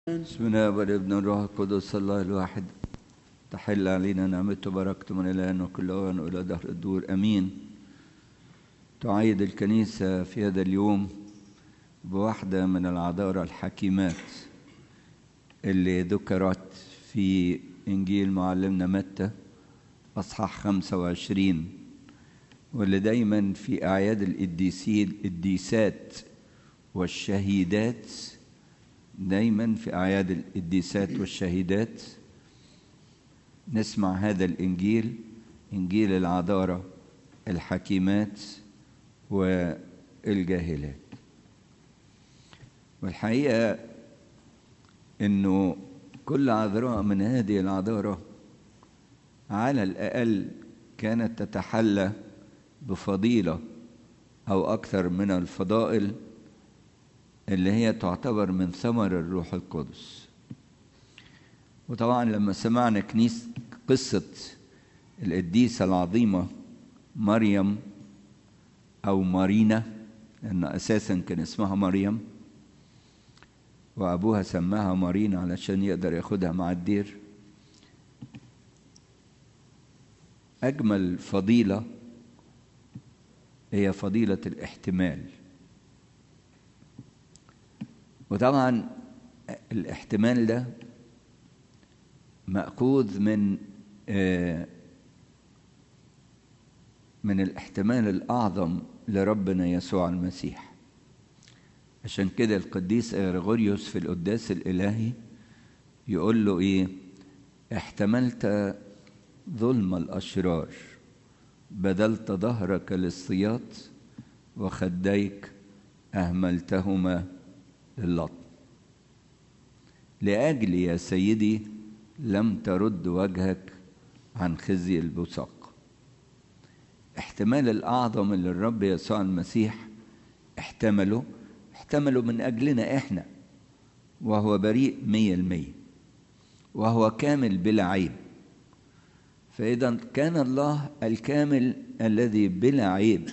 بسم الله والابن الروح القدس الله الواحد تحل علينا نعمته بركته من الآن وكل أوان وإلى دهر الدور أمين تعيد الكنيسة في هذا اليوم بواحدة من العذارى الحكيمات اللي ذكرت في إنجيل معلمنا متى أصحاح 25 واللي دايما في أعياد القديسين القديسات والشهيدات دايما في أعياد القديسات والشهيدات نسمع هذا الإنجيل إنجيل العذارى الحكيمات والجاهلات والحقيقة إنه كل عذراء من هذه العذارى على الأقل كانت تتحلى بفضيلة أو أكثر من الفضائل اللي هي تعتبر من ثمر الروح القدس وطبعا لما سمعنا كنيسة قصة القديسة العظيمة مريم أو مارينا لأن أساسا كان اسمها مريم وأبوها سماها مارينا علشان يقدر ياخدها مع الدير أجمل فضيلة هي فضيلة الاحتمال وطبعا الاحتمال ده مأخوذ من من الاحتمال الأعظم لربنا يسوع المسيح عشان كده القديس غريغوريوس في القداس الإلهي يقول له إيه احتملت ظلم الأشرار بذلت ظهرك للصياط وخديك أهملتهما للطم لأجل يا سيدي لم ترد وجهك عن خزي البصاق احتمال الأعظم اللي الرب يسوع المسيح احتمله احتمله من أجلنا إحنا وهو بريء مية المية وهو كامل بلا عيب فإذا كان الله الكامل الذي بلا عيب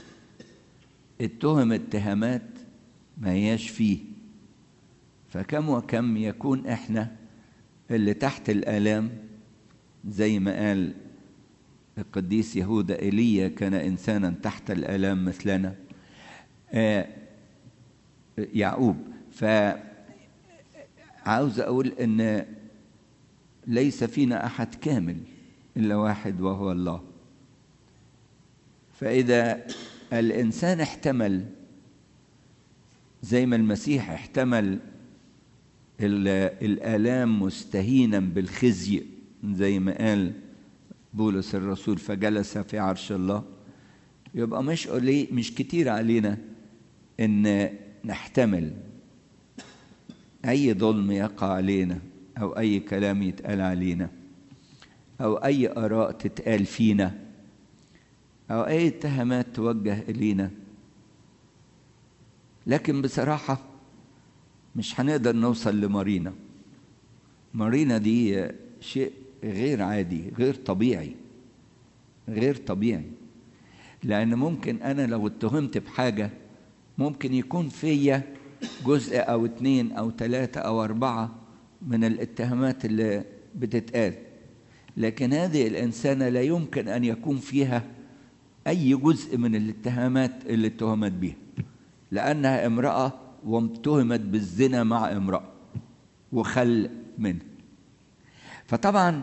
اتهم اتهامات ما هياش فيه فكم وكم يكون احنا اللي تحت الآلام زي ما قال القديس يهوذا ايليا كان إنسانا تحت الآلام مثلنا آه يعقوب فعاوز أقول إن ليس فينا أحد كامل إلا واحد وهو الله فإذا الإنسان احتمل زي ما المسيح احتمل الآلام مستهينا بالخزي زي ما قال بولس الرسول فجلس في عرش الله يبقى مش قليل مش كتير علينا ان نحتمل اي ظلم يقع علينا او اي كلام يتقال علينا او اي اراء تتقال فينا او اي اتهامات توجه الينا لكن بصراحه مش هنقدر نوصل لمارينا مارينا دي شيء غير عادي غير طبيعي غير طبيعي لأن ممكن أنا لو اتهمت بحاجة ممكن يكون فيا جزء أو اتنين أو تلاتة أو أربعة من الاتهامات اللي بتتقال لكن هذه الإنسانة لا يمكن أن يكون فيها أي جزء من الاتهامات اللي اتهمت بها لأنها امرأة واتهمت بالزنا مع امرأة وخل منه فطبعا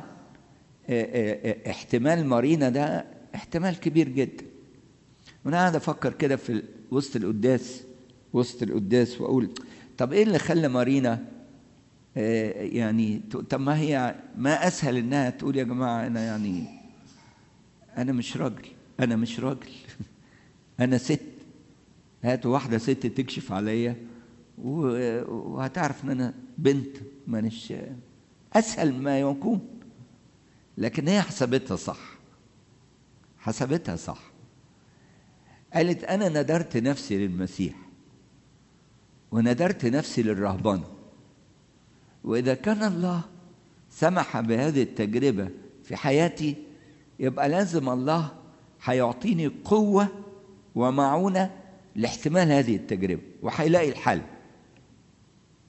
احتمال مارينا ده احتمال كبير جدا وانا قاعد افكر كده في وسط القداس وسط القداس واقول طب ايه اللي خلى مارينا يعني طب ما هي ما اسهل انها تقول يا جماعه انا يعني انا مش راجل انا مش راجل انا ست هاتوا واحده ست تكشف عليا وهتعرف ان انا بنت مانيش اسهل ما يكون لكن هي حسبتها صح حسبتها صح قالت انا ندرت نفسي للمسيح وندرت نفسي للرهبنه واذا كان الله سمح بهذه التجربه في حياتي يبقى لازم الله هيعطيني قوه ومعونه لاحتمال هذه التجربه وهيلاقي الحل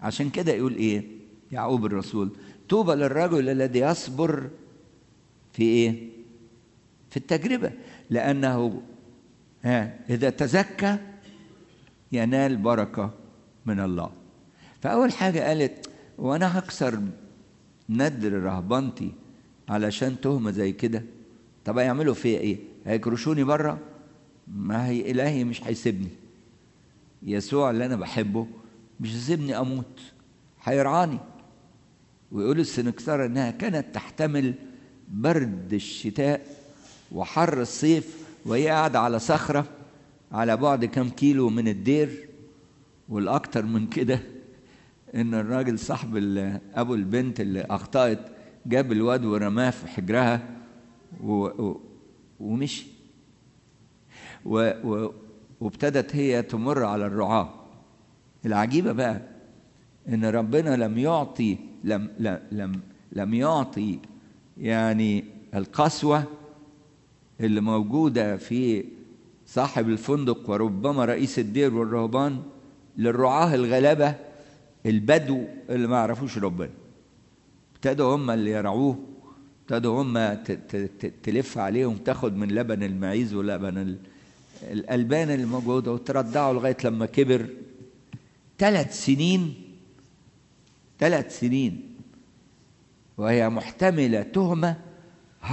عشان كده يقول ايه يعقوب الرسول طوبى للرجل الذي يصبر في ايه في التجربه لانه ها اذا تزكى ينال بركه من الله فاول حاجه قالت وانا هكسر ندر رهبنتي علشان تهمه زي كده طب هيعملوا فيا ايه هيكرشوني بره ما هي الهي مش هيسيبني يسوع اللي انا بحبه مش هيسيبني اموت هيرعاني ويقول السنكسار انها كانت تحتمل برد الشتاء وحر الصيف وهي قاعده على صخره على بعد كام كيلو من الدير والاكتر من كده ان الراجل صاحب ابو البنت اللي اخطات جاب الواد ورماه في حجرها و... و... ومشي و... و... وابتدت هي تمر على الرعاة العجيبة بقى إن ربنا لم يعطي لم لم لم, لم يعطي يعني القسوة اللي موجودة في صاحب الفندق وربما رئيس الدير والرهبان للرعاة الغلابة البدو اللي ما يعرفوش ربنا ابتدوا هم اللي يرعوه ابتدوا هم تلف عليهم تاخد من لبن المعيز ولبن الألبان اللي موجودة وترضعه لغاية لما كبر ثلاث سنين ثلاث سنين وهي محتملة تهمة 100%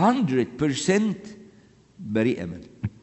بريئة منه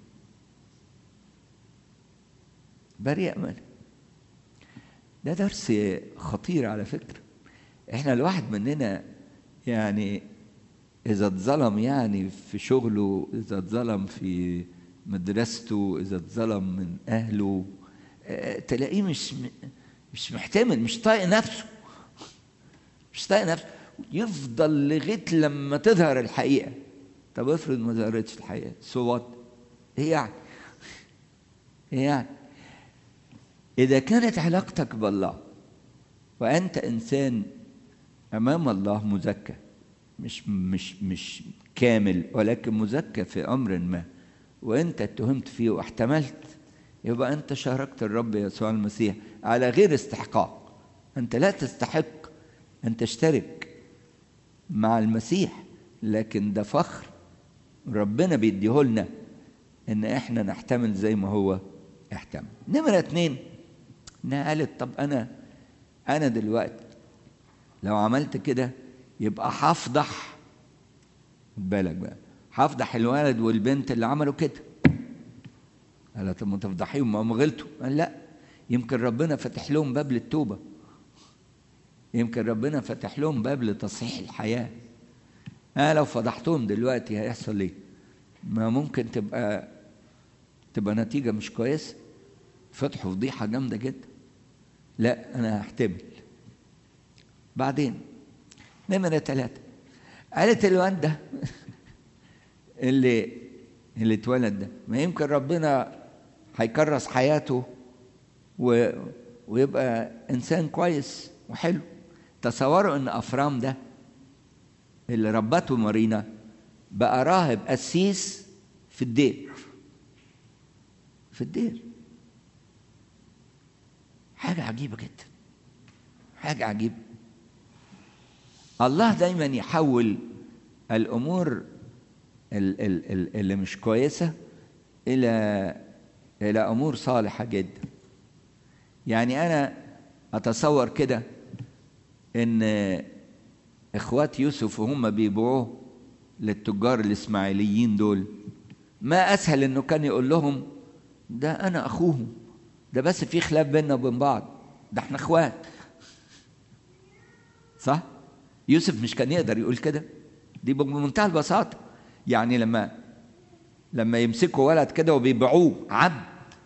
بريئة منه ده درس خطير على فكرة احنا الواحد مننا يعني إذا اتظلم يعني في شغله إذا اتظلم في مدرسته إذا اتظلم من أهله تلاقيه مش مش محتمل مش طايق نفسه مش طايق نفسه يفضل لغاية لما تظهر الحقيقة طب افرض ما ظهرتش الحقيقة سوات ايه يعني ايه يعني إذا كانت علاقتك بالله وأنت إنسان أمام الله مزكى مش مش مش كامل ولكن مزكى في أمر ما وأنت اتهمت فيه واحتملت يبقى أنت شاركت الرب يسوع المسيح على غير استحقاق أنت لا تستحق أن تشترك مع المسيح لكن ده فخر ربنا بيديهولنا إن إحنا نحتمل زي ما هو احتمل نمرة اتنين انها قالت طب انا انا دلوقتي لو عملت كده يبقى هفضح بالك بقى هفضح الولد والبنت اللي عملوا كده قال طب ما تفضحيهم ما هم غلطوا قال لا يمكن ربنا فتح لهم باب للتوبه يمكن ربنا فتح لهم باب لتصحيح الحياه انا لو فضحتهم دلوقتي هيحصل ايه ما ممكن تبقى تبقى نتيجه مش كويسه فتحوا فضيحه جامده جدا لا انا هحتمل بعدين نمرة ثلاثة قالت الواد ده اللي اللي اتولد ده ما يمكن ربنا هيكرس حياته و... ويبقى انسان كويس وحلو تصوروا ان افرام ده اللي ربته مارينا بقى راهب قسيس في الدير في الدير حاجة عجيبة جدا حاجة عجيبة الله دايما يحول الأمور اللي مش كويسة إلى إلى أمور صالحة جدا يعني أنا أتصور كده إن إخوات يوسف وهم بيبيعوه للتجار الإسماعيليين دول ما أسهل إنه كان يقول لهم ده أنا أخوهم ده بس في خلاف بيننا وبين بعض ده احنا اخوات صح يوسف مش كان يقدر يقول كده دي بمنتهى البساطة يعني لما لما يمسكوا ولد كده وبيبيعوه عبد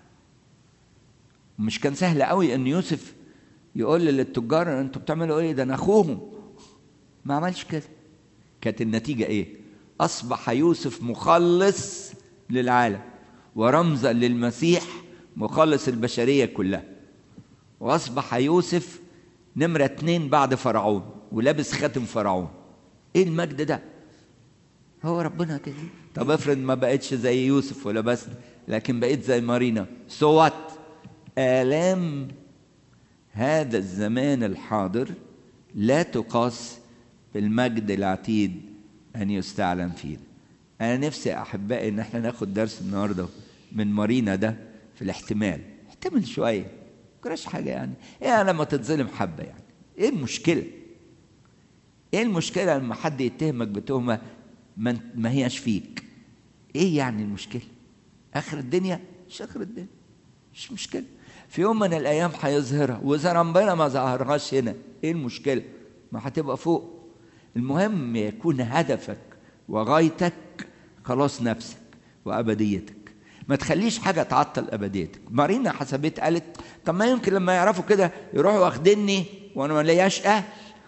مش كان سهل قوي ان يوسف يقول للتجار انتوا بتعملوا ايه ده انا اخوهم ما عملش كده كانت النتيجة ايه اصبح يوسف مخلص للعالم ورمزا للمسيح مخلص البشرية كلها وأصبح يوسف نمرة اتنين بعد فرعون ولابس خاتم فرعون ايه المجد ده هو ربنا كده طب افرض ما بقتش زي يوسف ولبست لكن بقيت زي مارينا سوات آلام هذا الزمان الحاضر لا تقاس بالمجد العتيد أن يستعلن فيه أنا نفسي أحبائي إن احنا ناخد درس النهاردة من مارينا ده في الاحتمال احتمل شوية كراش حاجة يعني إيه لما تتظلم حبة يعني إيه المشكلة إيه المشكلة لما حد يتهمك بتهمة ما, ما هياش فيك إيه يعني المشكلة آخر الدنيا مش آخر الدنيا مش مشكلة في يوم من الأيام هيظهرها وإذا ربنا ما ظهرهاش هنا إيه المشكلة ما هتبقى فوق المهم يكون هدفك وغايتك خلاص نفسك وأبديتك ما تخليش حاجة تعطل أبديتك مارينا حسبت قالت طب ما يمكن لما يعرفوا كده يروحوا واخديني وأنا ما لياش أهل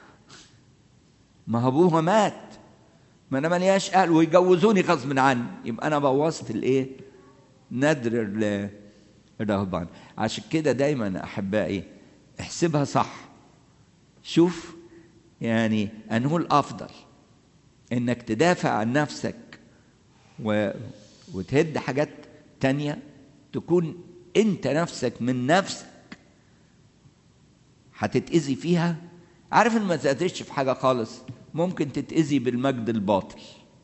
ما أبوها مات ما أنا ما لياش أهل ويجوزوني غصب عني يبقى أنا بوظت الإيه؟ ندر الرهبان عشان كده دايما أحبائي احسبها صح شوف يعني أنه الأفضل إنك تدافع عن نفسك و... وتهد حاجات تانية تكون أنت نفسك من نفسك هتتأذي فيها عارف إن ما تأذيش في حاجة خالص ممكن تتأذي بالمجد الباطل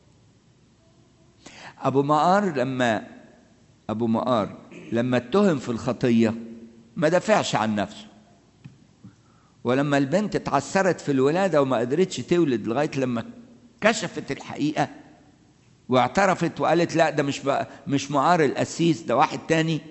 أبو مقار لما أبو مقار لما اتهم في الخطية ما دافعش عن نفسه ولما البنت اتعثرت في الولادة وما قدرتش تولد لغاية لما كشفت الحقيقة واعترفت وقالت لا ده مش بقى مش معار القسيس ده واحد تاني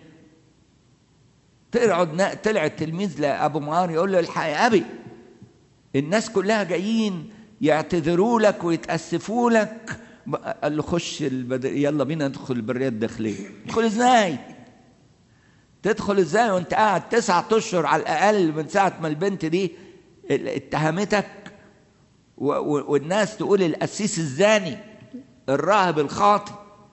طلع طلع التلميذ لابو معار يقول له الحق يا ابي الناس كلها جايين يعتذروا لك ويتاسفوا لك قال له خش البدر يلا بينا ندخل البريه الداخليه تدخل ازاي تدخل ازاي وانت قاعد تسعة اشهر على الاقل من ساعه ما البنت دي اتهمتك والناس تقول القسيس الزاني الراهب الخاطئ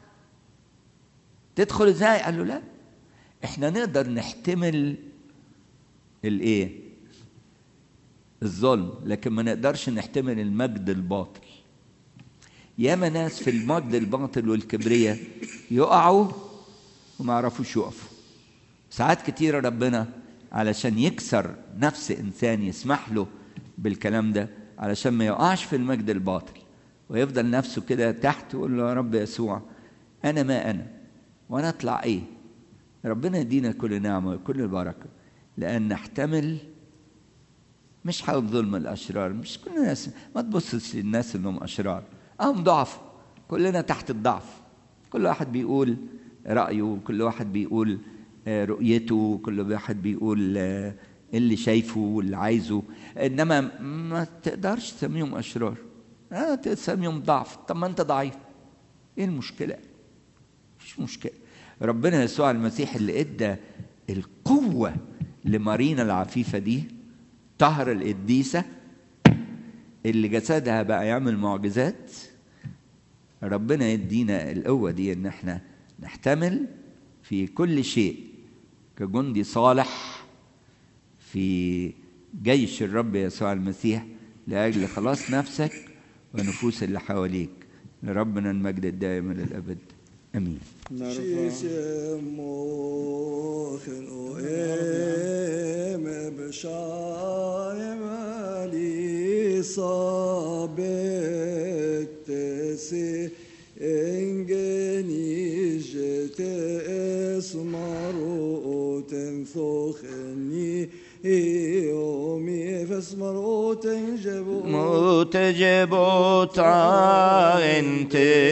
تدخل ازاي قال له لا احنا نقدر نحتمل الايه الظلم لكن ما نقدرش نحتمل المجد الباطل ياما ناس في المجد الباطل والكبرياء يقعوا وما يعرفوش يقفوا ساعات كتيرة ربنا علشان يكسر نفس إنسان يسمح له بالكلام ده علشان ما يقعش في المجد الباطل ويفضل نفسه كده تحت ويقول له يا رب يسوع أنا ما أنا وأنا أطلع إيه ربنا يدينا كل نعمة وكل بركة لأن نحتمل مش حول ظلم الأشرار مش كل الناس ما تبصش للناس إنهم أشرار هم ضعف كلنا تحت الضعف كل واحد بيقول رأيه كل واحد بيقول رؤيته كل واحد بيقول اللي شايفه واللي عايزه انما ما تقدرش تسميهم اشرار آه تسميهم ضعف طب ما انت ضعيف ايه المشكله مفيش مشكله ربنا يسوع المسيح اللي ادى القوه لمارينا العفيفه دي طهر القديسه اللي جسدها بقى يعمل معجزات ربنا يدينا القوه دي ان احنا نحتمل في كل شيء كجندي صالح في جيش الرب يسوع المسيح لاجل خلاص نفسك ونفوس اللي حواليك لربنا المجد الدائم للابد امين اسمروا تنفخني يومي فاسمروا تنجبوا متجبوت انت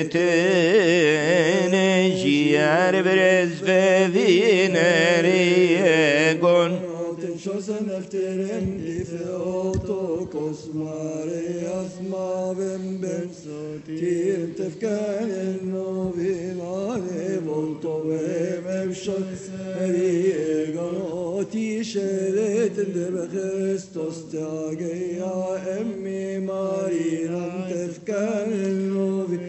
تنجي برز فذين ريقون تنشوسن افترم في اوتوكوس ماريا اسما بن بن تيم تفكان انه بناري بلطو بمبشر ريقون تيشرت اللي بخريستوس تاقي يا امي مارينا تفكان انه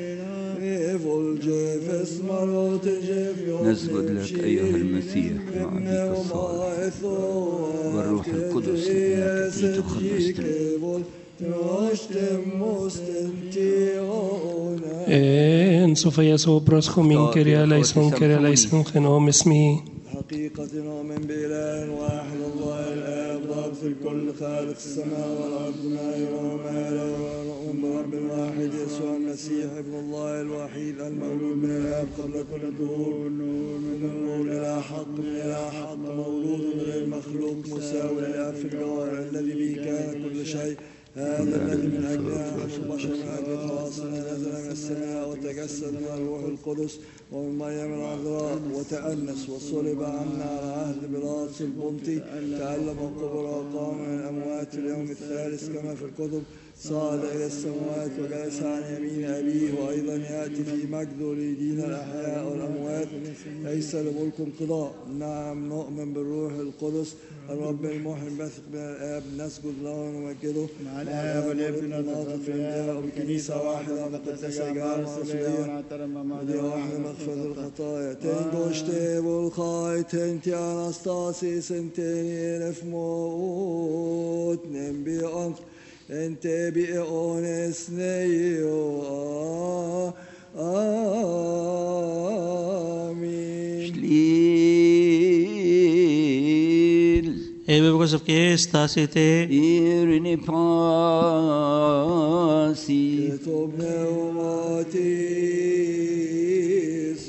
بناري اسمر تجف نسجد لك أيها المسيح مع أبيك الصالح والروح القدس التي تخلصنا En Sofia Sopros Homin Kyria Leison Kyria Leison Genom Esmi حقيقة نؤمن بإله واحد الله الآب ضابط الكل خالق السماء والأرض ما يرى وما لا يرى نؤمن برب واحد يسوع المسيح ابن الله الوحيد المولود من الآب قبل كل الدهور النور من النور إلى حق من إلى حق مولود غير مخلوق مساوي للآب في الجوهر الذي به كان كل شيء هذا الذي من أجلنا نحن البشر من أجل خلاصنا نزل من السماء وتجسد من الروح القدس ومن مريم العذراء وتأنس وصلب عنا على عهد بيلاطس البنطي تألم وقبر وقام من الأموات في اليوم الثالث كما في الكتب صعد إلى السماوات وجلس عن يمين أبيه وأيضا يأتي في مجده ليدين الأحياء والأموات ليس لملك انقضاء نعم نؤمن بالروح القدس الرب المحيي البثق من الآب نسجد له ونمجده مع الآب والابن والناطق في الأنبياء وبكنيسة واحدة مقدسة جعل مرسولية ودي واحدة مغفرة الخطايا تنجوشتي بالخاي تنتي أنستاسيس انتني رف موت نبي أنت انت بأونس نيو آمين Shlil Ebe because of que estás ete Irini pa